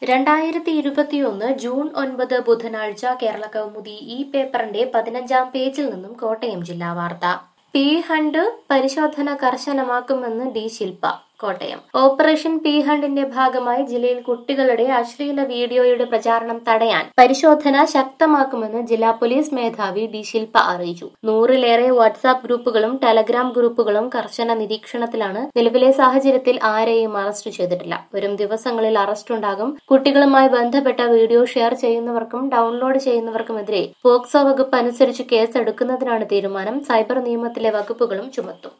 രണ്ടായിരത്തി ഇരുപത്തിയൊന്ന് ജൂൺ ഒൻപത് ബുധനാഴ്ച കേരള കൗമുദി ഈ പേപ്പറിന്റെ പതിനഞ്ചാം പേജിൽ നിന്നും കോട്ടയം ജില്ലാ വാർത്ത പി ഹണ്ട് പരിശോധന കർശനമാക്കുമെന്ന് D Shilpa Kottayam operation P ഹണ്ടിന്റെ ഭാഗമായി ജില്ലയിൽ കുട്ടികളുടെ അശ്ലീല വീഡിയോയുടെ പ്രചാരണം തടയാൻ പരിശോധന ശക്തമാക്കുമെന്ന് ജില്ലാ പോലീസ് മേധാവി ഡി ശില്പ അറിയിച്ചു നൂറിലേറെ വാട്സാപ്പ് ഗ്രൂപ്പുകളും ടെലഗ്രാം ഗ്രൂപ്പുകളും കർശന നിരീക്ഷണത്തിലാണ് നിലവിലെ സാഹചര്യത്തിൽ ആരെയും അറസ്റ്റ് ചെയ്തിട്ടില്ല വരും ദിവസങ്ങളിൽ അറസ്റ്റ് ഉണ്ടാകും കുട്ടികളുമായി ബന്ധപ്പെട്ട വീഡിയോ ഷെയർ ചെയ്യുന്നവർക്കും ഡൌൺലോഡ് ചെയ്യുന്നവർക്കുമെതിരെ പോക്സോ വകുപ്പ് അനുസരിച്ച് കേസ് എടുക്കുന്നതിനാണ് തീരുമാനം സൈബർ നിയമത്തിലെ വകുപ്പുകളും ചുമത്തും